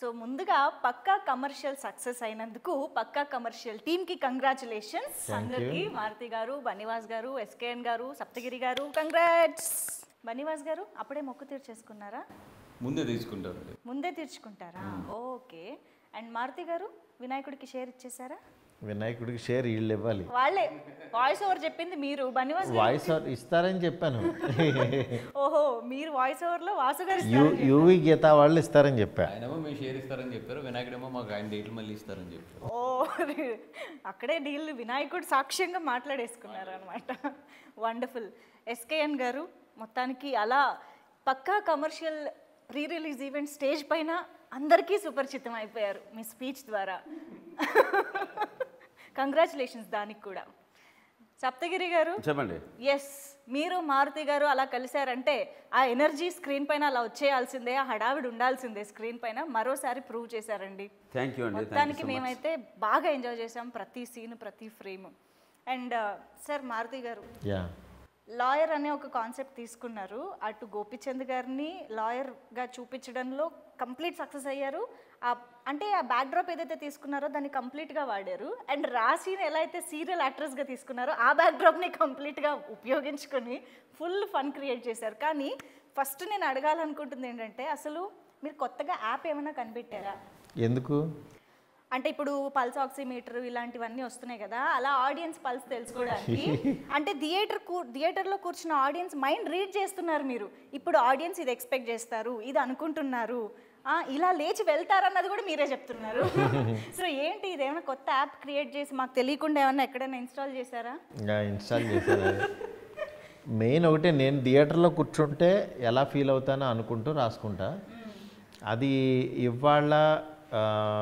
So ముందుగా పక్కా commercial success అయినందుకు Pakka commercial team కి కంగ్రాచులేషన్స్ అందరికి మారుతి గారు బనివాస్ గారు ఎస్కేఎన్ గారు సప్తగిరి గారు కంగ్రాట్స్ బనివాస్ గారు అప్పుడే మొక్కు తీర్చేసుకున్నారా ముందే తీసుకుంటారండి ముందే తీర్చుకుంటారా ఓకే అండ్ మారుతి గారు వినాయకుడికి షేర్ ఇచ్చేసారా వినాయకుడికి షేర్ వీళ్ళు ఇవ్వాలి వాళ్ళే వాయిస్ ఓవర్ చెప్పింది మీరు బనివాస్ గారు- వాయిస్ ఓవర్ ఇస్తారని చెప్పాను ఓహో మీరు వాయిస్ ఓవర్ లో వాసు గారు యూ యూవి గీత వాళ్ళు ఇస్తారని చెప్పా ఆయనేమో మేము షేర్ ఇస్తారని చెప్పారు వినాయకుడేమో మాకు ఆయన డేట్లు మళ్ళీ ఇస్తారని చెప్పారు ఓ అక్కడే డీల్ వినాయకుడు సాక్ష్యంగా మాట్లాడేసుకున్నారు అనమాట వండర్ఫుల్ ఎస్కేఎన్ గారు మొత్తానికి అలా Pakka commercial pre release event stage పైన అందరికీ సుపరిచితం అయిపోయారు మీ స్పీచ్ ద్వారా కంగ్రాచులేషన్స్ దానికి కూడా సప్తగిరి గారు చెప్పండి ఎస్ మీరు మారుతి గారు అలా కలిశారంటే ఆ ఎనర్జీ స్క్రీన్ పైన అలా వచ్చేయాల్సిందే ఆ హడావిడి ఉండాల్సిందే స్క్రీన్ పైన మరోసారి ప్రూవ్ చేశారండి థ్యాంక్ యూ అండి థ్యాంక్ మొత్తానికి మేమైతే బాగా ఎంజాయ్ చేసాం ప్రతి సీన్ ప్రతి ఫ్రేమ్ అండ్ సార్ మారుతి గారు యా లాయర్ అనే ఒక కాన్సెప్ట్ తీసుకున్నారు అటు గోపిచంద్ గారిని లాయర్గా చూపించడంలో కంప్లీట్ సక్సెస్ అయ్యారు ఆ అంటే ఆ బ్యాక్డ్రాప్ ఏదైతే తీసుకున్నారో దాన్ని కంప్లీట్గా వాడారు అండ్ రాశిని ఎలా అయితే సీరియల్ యాక్ట్రెస్గా తీసుకున్నారో ఆ బ్యాక్డ్రాప్ని కంప్లీట్గా ఉపయోగించుకొని ఫుల్ ఫన్ క్రియేట్ చేశారు కానీ ఫస్ట్ నేను అడగాలనుకుంటుంది ఏంటంటే అసలు మీరు కొత్తగా యాప్ ఏమైనా కనిపెట్టారా ఎందుకు అంటే ఇప్పుడు పల్స్ ఆక్సిమీటర్ ఇలాంటివన్నీ వస్తున్నాయి కదా అలా ఆడియన్స్ పల్స్ తెలుసుకోవడానికి అంటే థియేటర్ కూ థియేటర్లో కూర్చున్న ఆడియన్స్ మైండ్ రీడ్ చేస్తున్నారు మీరు ఇప్పుడు ఆడియన్స్ ఇది ఎక్స్పెక్ట్ చేస్తారు ఇది అనుకుంటున్నారు ఆ, ఇలా లేచి వెళ్తారన్నది కూడా మీరే చెప్తున్నారు సో ఏంటి ఇదేమైనా కొత్త యాప్ క్రియేట్ చేసి మాకు తెలియకుండా ఏమన్నా ఎక్కడైనా ఇన్స్టాల్ చేశారా ఇంకా ఇన్స్టాల్ చేశాను అది. మెయిన్ ఒకటే నేను థియేటర్లో కూర్చుంటే ఎలా ఫీల్ అవుతానో అనుకుంటూ రాసుకుంటా అది ఇవాళ ఆ,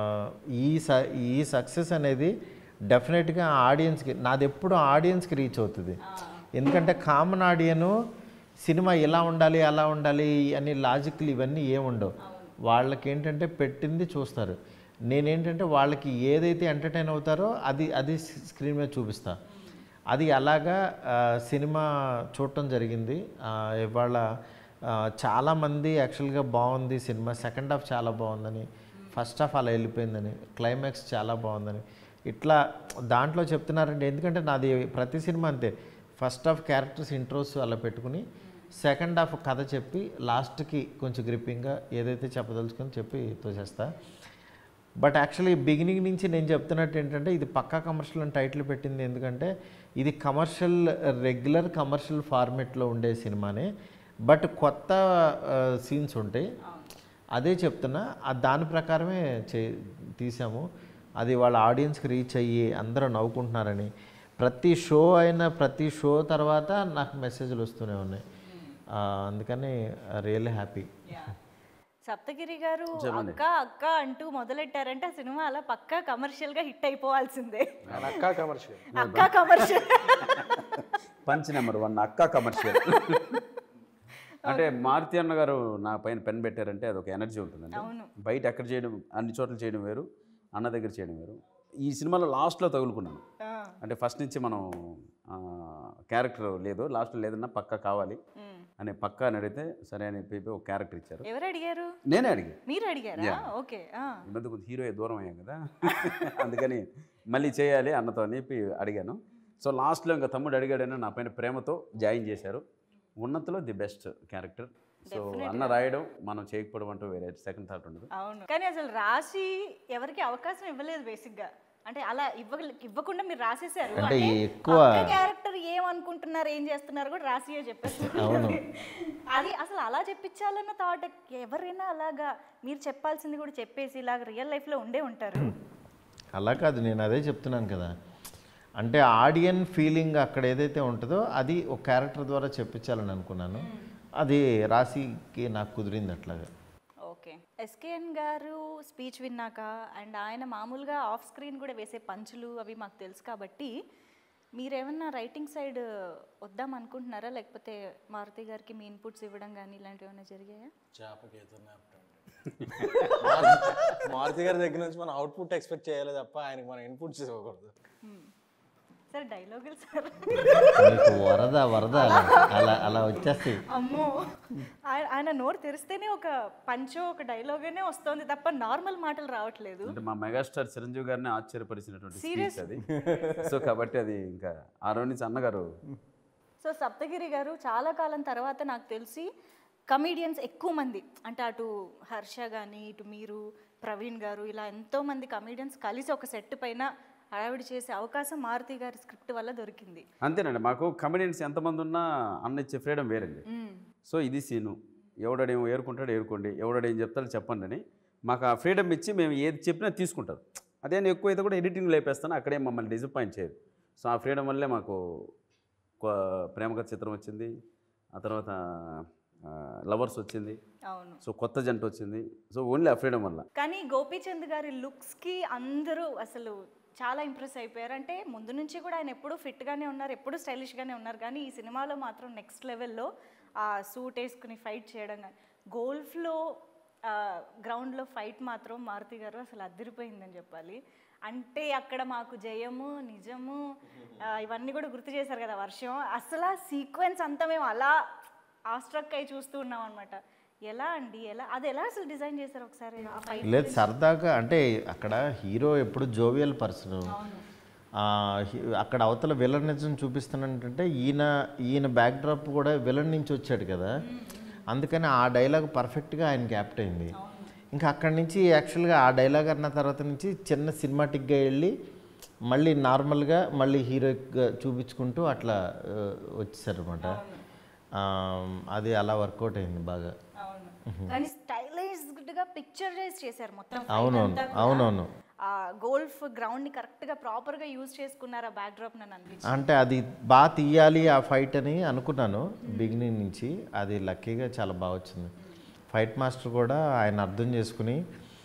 ఈ స ఈ సక్సెస్ అనేది డెఫినెట్గా ఆడియన్స్కి నాది ఎప్పుడు ఆడియన్స్కి రీచ్ అవుతుంది ఎందుకంటే కామన్ ఆడియను సినిమా ఇలా ఉండాలి అలా ఉండాలి అని లాజిక్లు ఇవన్నీ ఏముండవు వాళ్ళకి ఏంటంటే పెట్టింది చూస్తారు నేనేంటంటే వాళ్ళకి ఏదైతే ఎంటర్టైన్ అవుతారో అది అది స్క్రీన్ మీద చూపిస్తా అది అలాగా ఆ, సినిమా చూడటం జరిగింది ఆ, ఇవాళ ఆ, చాలామంది యాక్చువల్గా బాగుంది సినిమా సెకండ్ హాఫ్ చాలా బాగుందని ఫస్ట్ హాఫ్ అలా వెళ్ళిపోయిందని క్లైమాక్స్ చాలా బాగుందని ఇట్లా దాంట్లో చెప్తున్నారంటే ఎందుకంటే నాది ప్రతి సినిమా అంతే ఫస్ట్ హాఫ్ క్యారెక్టర్స్ ఇంట్రోస్ అలా పెట్టుకుని సెకండ్ హాఫ్ కథ చెప్పి లాస్ట్కి కొంచెం గ్రిప్పింగ్గా ఏదైతే చెప్పదలుచుకొని చెప్పి తోసేస్తా బట్ యాక్చువల్లీ బిగినింగ్ నుంచి నేను చెప్తున్నట్టు ఏంటంటే ఇది పక్కా కమర్షియల్ అని టైటిల్ పెట్టింది ఎందుకంటే ఇది కమర్షియల్ రెగ్యులర్ కమర్షియల్ ఫార్మెట్లో ఉండే సినిమానే బట్ కొత్త సీన్స్ ఉంటాయి అదే చెప్తున్నా ఆ దాని ప్రకారమే చే తీసాము అది వాళ్ళ ఆడియన్స్కి రీచ్ అయ్యి అందరూ నవ్వుకుంటున్నారని ప్రతి షో అయిన ప్రతి షో తర్వాత నాకు మెసేజ్లు వస్తూనే ఉన్నాయి ఆ, అందుకని రియల్లీ హ్యాపీ సప్తగిరి గారు అక్క అక్క అంటూ మొదలెట్టారంటే ఆ సినిమా అలా పక్కా కమర్షియల్ గా హిట్ అయిపోవాల్సిందే అక్కా కమర్షియల్ అక్క కమర్షియల్ పంచ్ నెంబర్ వన్ అక్క కమర్షియల్ అంటే మారుతి అన్న గారు నా పైన పెన్ పెట్టారంటే అది ఒక ఎనర్జీ ఉంటుందండి అవును. బయట ఎక్కడ చేయడం అన్ని చోట్ల చేయడం వేరు అన్న దగ్గర చేయడం వేరు ఈ సినిమాలో లాస్ట్లో తగులుకున్నాను అంటే ఫస్ట్ నుంచి మనం క్యారెక్టర్ లేదు లాస్ట్లో లేదన్నా పక్క కావాలి అనే పక్క అని అడిగితే సరే అని చెప్పి ఒక క్యారెక్టర్ ఇచ్చారు ఎవరు అడిగారు నేనే అడిగి మీరు అడిగారా ఓకే ఆ. ఈ మధ్య కొంచెం హీరో దూరం అయ్యాం కదా అందుకని మళ్ళీ చేయాలి అన్నతో అని చెప్పి అడిగాను సో లాస్ట్లో ఇంకా తమ్ముడు అడిగాడని నా పైన ప్రేమతో జాయిన్ చేశారు ఉన్నతలో ది బెస్ట్ క్యారెక్టర్ సో అన్న రాయడం మనం చేయకపోవడం అంటూ వేరే సెకండ్ థాట్ ఉండదు అవును కానీ అసలు రాసి ఎవరికి అవకాశం ఇవ్వలేదు బేసిక్ గా అంటే అలా ఇవ్వ ఇవ్వకుండా మీరు రాసేసారు అంటే ఎక్కువ క్యారెక్టర్ ఏమనుకుంటున్నారు ఏం చేస్తున్నారు కూడా రాసియే చెప్పారు అవును. అది అసలు అలా చెప్పించాలన్న థాట్ ఎవరైనా అలాగా మీరు చెప్పాల్సింది కూడా చెప్పేసి ఇలాగ రియల్ లైఫ్ లో ఉండే ఉంటారు అలా కాదు నేను అదే చెప్తున్నాను కదా అంటే ఆడియన్ ఫీలింగ్ అక్కడ ఏదైతే ఉంటుందో అది ఒక క్యారెక్టర్ ద్వారా చెప్పించాలని అనుకున్నాను అది రాశికి నాకు కుదిరింది అట్లాగా ఓకే ఎస్కేఎన్ గారు స్పీచ్ విన్నాక అండ్ ఆయన మామూలుగా ఆఫ్ స్క్రీన్ కూడా వేసే పంచులు అవి మాకు తెలుసు కాబట్టి మీరేమన్నా రైటింగ్ సైడ్ వద్దాం అనుకుంటున్నారా లేకపోతే మారుతి గారికి మీ ఇన్పుట్స్ ఇవ్వడం కానీ ఇలాంటివి ఏమైనా జరిగాయా చేపకి ఏదైనా మారుతి గారి దగ్గర నుంచి మనం అవుట్పుట్ ఎక్స్పెక్ట్ చేయాలి తప్ప ఆయనకి మనం ఇన్పుట్స్ ఇవ్వకూడదు సార్ డైలాగులు సార్ మీకు వరద వరద అలా అలా అలా వచ్చేస్తాయి అమ్మో ఆయన ఆయన నోరు తెరిస్తేనే ఒక పంచో ఒక డైలాగనే వస్తుంది తప్ప నార్మల్ మాటలు రావట్లేదు అంటే మా మెగాస్టార్ చిరంజీవి గారిని ఆశ్చర్యపరిచినటువంటి స్పీచ్ అది సో కాబట్టి అది ఇంకా ఆ రోజు నుంచి అన్నగారు సో సప్తగిరి గారు చాలా కాలం తర్వాత నాకు తెలిసి కమీడియన్స్ ఎక్కువ మంది అంటే అటు హర్ష కానీ ఇటు మీరు ప్రవీణ్ గారు ఇలా ఎంతో మంది కమీడియన్స్ కలిసి ఒక సెట్ పైన హడావిడి చేసే అవకాశం మారుతి గారి స్క్రిప్ట్ వల్ల దొరికింది అంతేనండి మాకు కమెడియన్స్ ఎంతమంది ఉన్నా అన్న ఇచ్చే ఫ్రీడమ్ వేరండి సో ఇది సీను ఎవడేమో ఏరుకుంటాడు ఏరుకోండి ఎవడేం చెప్తాడో చెప్పండి అని మాకు ఆ ఫ్రీడమ్ ఇచ్చి మేము ఏది చెప్పినా తీసుకుంటారు అదే నేను ఎక్కువ అయితే కూడా ఎడిటింగ్ లేపేస్తాను అక్కడే మమ్మల్ని డిసప్పాయింట్ చేయదు సో ఆ ఫ్రీడమ్ వల్లే మాకు కొ- ప్రేమకథ చిత్రం వచ్చింది ఆ తర్వాత లవర్స్ వచ్చింది అవును సో కొత్త జంట వచ్చింది సో ఓన్లీ ఆ ఫ్రీడమ్ వల్ల కానీ గోపీచంద్ గారి లుక్స్కి అందరూ అసలు చాలా ఇంప్రెస్ అయిపోయారు అంటే ముందు నుంచి కూడా ఆయన ఎప్పుడూ ఫిట్గానే ఉన్నారు ఎప్పుడూ స్టైలిష్గానే ఉన్నారు కానీ ఈ సినిమాలో మాత్రం నెక్స్ట్ లెవెల్లో ఆ సూట్ వేసుకుని ఫైట్ చేయడం కానీ గోల్ఫ్లో గ్రౌండ్లో ఫైట్ మాత్రం మారుతి గారు అసలు అదిరిపోయిందని చెప్పాలి అంటే అక్కడ మాకు జయము నిజము ఆ, ఇవన్నీ కూడా గుర్తు చేశారు కదా వర్షం అసలు ఆ సీక్వెన్స్ అంతా మేము అలా ఆస్ట్రక్ అయి చూస్తూ ఉన్నాం అనమాట ఎలా అండి ఎలా అది ఎలా అసలు డిజైన్ చేశారు ఒకసారి ఆ fight? లేదు సరదాగా అంటే అక్కడ హీరో ఎప్పుడు జోవియల్ పర్సన్ అక్కడ అవతల విలన్ నిజం చూపిస్తున్నట్టే ఈయన ఈయన బ్యాక్ డ్రాప్ కూడా విలన్ నుంచి వచ్చాడు కదా అందుకని ఆ డైలాగ్ పర్ఫెక్ట్గా ఆయనకి యాప్ట్ అయింది ఇంకా అక్కడి నుంచి యాక్చువల్గా ఆ డైలాగ్ అన్న తర్వాత నుంచి చిన్న సినిమాటిక్గా వెళ్ళి మళ్ళీ నార్మల్గా మళ్ళీ హీరోయిక్గా చూపించుకుంటూ అట్లా వచ్చేసారనమాట అది అలా వర్కౌట్ అయింది బాగా అవును కానీ స్టైలైజ్డ్ గా పిక్చరైజ్ చేశారు మొత్తం fight అవునవును అంతా కూడా. అవునవును ఆ గోల్ఫ్ గ్రౌండ్ ని కరెక్ట్ గా ప్రాపర్ గా యూజ్ చేసుకున్నారు ఆ బ్యాక్ డ్రాప్ నన్ను అనిపించింది అంటే అది బాగా తీయాలి ఆ ఫైట్ అని అనుకున్నాను బిగినింగ్ నుంచి అది లక్కీగా చాలా బాగా వచ్చింది ఫైట్ మాస్టర్ కూడా ఆయన అర్థం చేసుకుని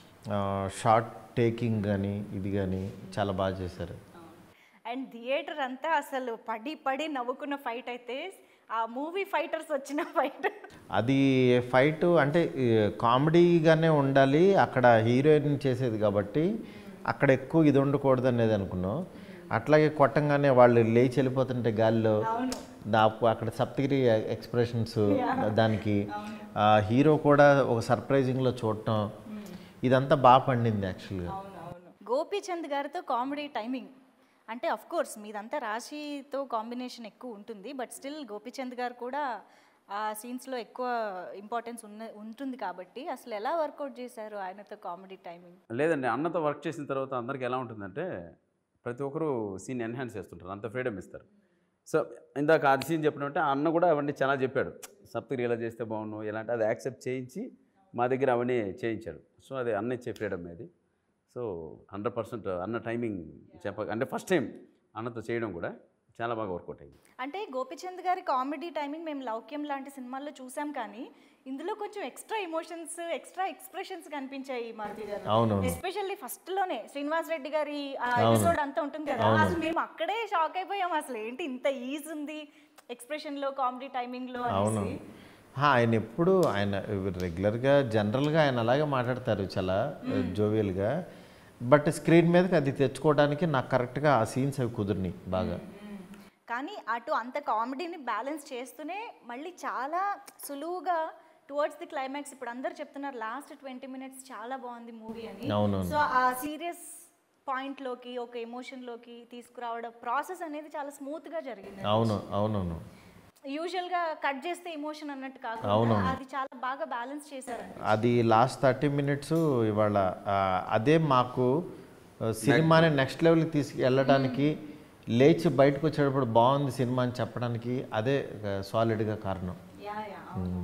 షార్ట్ టేకింగ్ కానీ ఇది కానీ చాలా బాగా చేశారు అండ్ థియేటర్ అంతా అసలు పడి పడి నవ్వుకున్న ఫైట్ అయితే ఆ మూవీ ఫైటర్స్ వచ్చిన ఫైట్ అది ఫైట్ అంటే ఈ, కామెడీగానే ఉండాలి అక్కడ హీరోయిన్ చేసేది కాబట్టి అక్కడ ఎక్కువ ఇది ఉండకూడదు అనేది అనుకున్నాం అట్లాగే కొట్టంగానే వాళ్ళు లేచి వెళ్ళిపోతుంటే గాలిలో దాపు అక్కడ సప్తగిరి ఎక్స్ప్రెషన్స్ దానికి ఆ, హీరో కూడా ఒక సర్ప్రైజింగ్లో చూడటం ఇదంతా బాగా పండింది యాక్చువల్గా అవునవును గోపీచంద్ గారితో కామెడీ టైమింగ్ అంటే అఫ్ కోర్స్ మీదంతా రాశితో కాంబినేషన్ ఎక్కువ ఉంటుంది బట్ స్టిల్ గోపీచంద్ గారు కూడా ఆ సీన్స్లో ఎక్కువ ఇంపార్టెన్స్ ఉన్న ఉంటుంది కాబట్టి అసలు ఎలా వర్కౌట్ చేశారు ఆయనతో కామెడీ టైమింగ్ లేదండి అన్నతో వర్క్ చేసిన తర్వాత అందరికి ఎలా ఉంటుందంటే ప్రతి ఒక్కరు సీన్ ఎన్హాన్స్ చేస్తుంటారు అంత ఫ్రీడమ్ ఇస్తారు సో ఇందాక అది సీన్ చెప్పినట్టే ఆ అన్న కూడా అవన్నీ చాలా చెప్పాడు సప్తగిరి ఇలా చేస్తే బాగున్నావు ఇలాంటి అది యాక్సెప్ట్ చేయించి మా దగ్గర అవన్నీ చేయించాడు సో అది అన్న ఇచ్చే ఫ్రీడమ్ అది సో హండ్రెడ్ పర్సెంట్ అన్న టైమింగ్ చెప్ప అంటే ఫస్ట్ టైం అన్నతో చేయడం కూడా చాలా బాగా వర్కౌట్ అయింది అంటే గోపీచంద్ గారి కామెడీ టైమింగ్ మేము లౌక్యం లాంటి సినిమాల్లో చూసాం కానీ ఇందులో కొంచెం ఎక్స్ట్రా ఎమోషన్స్ ఎక్స్ట్రా ఎక్స్ప్రెషన్స్ కనిపించాయి మారుతి గారు అవునవును ఎస్పెషల్లీ ఫస్ట్ లోనే శ్రీనివాస్ రెడ్డి గారి ఆ ఎపిసోడ్ అంతా ఉంటుంది కదా అసలు మేము అక్కడే షాక్ అయిపోయాం అసలు ఏంటి ఇంత ఈజ్ ఉంది ఎక్స్ప్రెషన్ లో కామెడీ టైమింగ్ లో అవును అనేసి హా, ఆయన ఎప్పుడు ఆయన రెగ్యులర్గా జనరల్గా ఆయన అలాగే మాట్లాడతారు చాలా జోవియల్గా బట్ స్క్రీన్ మీదకి అది తెచ్చుకోవడానికి నాకు కరెక్ట్గా ఆ సీన్స్ అవి కుదిరినాయి బాగా కానీ అటు అంత కామెడీని బ్యాలెన్స్ చేస్తూనే మళ్ళీ చాలా సులువుగా టువర్డ్స్ ది క్లైమాక్స్ ఇప్పుడు అందరు చెప్తున్నారు లాస్ట్ ట్వంటీ మినిట్స్ చాలా బాగుంది మూవీ అని అవునవును. సో ఆ సీరియస్ పాయింట్ లోకి ఒక ఎమోషన్ లోకి తీసుకురావడం ప్రాసెస్ అనేది చాలా స్మూత్ గా జరిగింది అవును అవునవును యూజువల్ గా కట్ చేస్తే ఎమోషన్ అన్నట్టు కాకుండా అవునవును. అది చాలా బాగా బ్యాలెన్స్ చేశారు అది లాస్ట్ థర్టీ మినిట్స్ ఇవాళ ఆ, అదే మాకు ఆ, సినిమాని నెక్స్ట్ లెవెల్కి తీసుకు వెళ్ళడానికి లేచి బయటకు వచ్చేటప్పుడు బాగుంది సినిమా అని చెప్పడానికి అదే సాలిడ్గా కారణం yeah yeah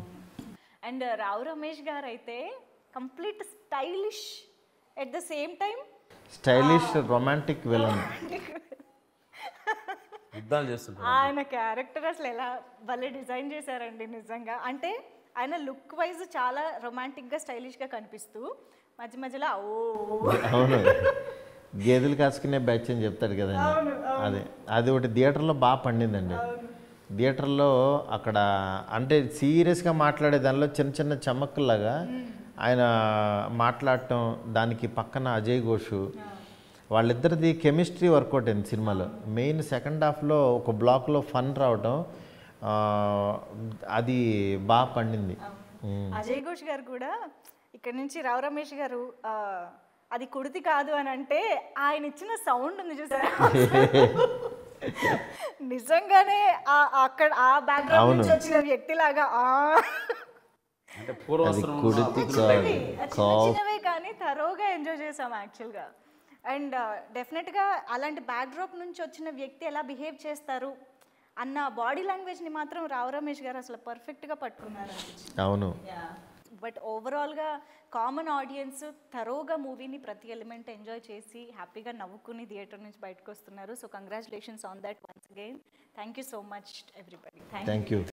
and Rao Ramesh garu అయితే complete stylish at the same time stylish romantic villain యుద్ధాలు చేస్తుంటారు ఆయన క్యారెక్టర్ అసలు ఎలా భలే డిజైన్ చేశారండి నిజంగా అంటే ఆయన లుక్ వైజ్ చాలా రొమాంటిక్గా స్టైలిష్గా కనిపిస్తూ మధ్య మధ్యలో ఓ అవును గేదెలు కాసుకునే బ్యాచ్ అని చెప్తాడు కదండి అదే అది ఒకటి థియేటర్లో బాగా పండిందండి థియేటర్లో అక్కడ అంటే సీరియస్గా మాట్లాడే దానిలో చిన్న చిన్న చమక్కులాగా ఆయన మాట్లాడటం దానికి పక్కన అజయ్ ఘోష్ వాళ్ళిద్దరిది కెమిస్ట్రీ వర్కౌట్ అయింది సినిమాలో మెయిన్ సెకండ్ హాఫ్లో ఒక బ్లాక్లో ఫన్ రావటం ఆ, అది బాగా పండింది ఉమ్. అజయ్ ఘోష్ గారు కూడా ఇక్కడ నుంచి రావు రమేష్ గారు ఆ, అది కుడితి కాదు అని అంటే ఆయన ఇచ్చిన సౌండ్ ఉంది చూసారా నిజంగానే ఆ- అక్కడ ఆ బ్యాక్గ్రౌండ్ నుంచి వచ్చిన వ్యక్తిలాగా ఆ అంటే అది పూర్వవస్త్రం కుడితి చిన్న కాదు చిన్నవే కానీ తరోగా ఎంజాయ్ చేసాం యాక్చువల్గా అండ్ డెఫినెట్గా అలాంటి బ్యాక్డ్రాప్ నుంచి వచ్చిన వ్యక్తి ఎలా బిహేవ్ చేస్తారు అన్న బాడీ లాంగ్వేజ్ని మాత్రం రావు రమేష్ గారు అసలు పర్ఫెక్ట్గా పట్టుకున్నారు అనిపించింది అవును బట్ ఓవరాల్గా కామన్ ఆడియన్స్ తరోగా మూవీని ప్రతి ఎలిమెంట్ ఎంజాయ్ చేసి హ్యాపీగా నవ్వుకుని థియేటర్ నుంచి బయటకు వస్తున్నారు so congratulations on that once again thank you so much everybody thank thank you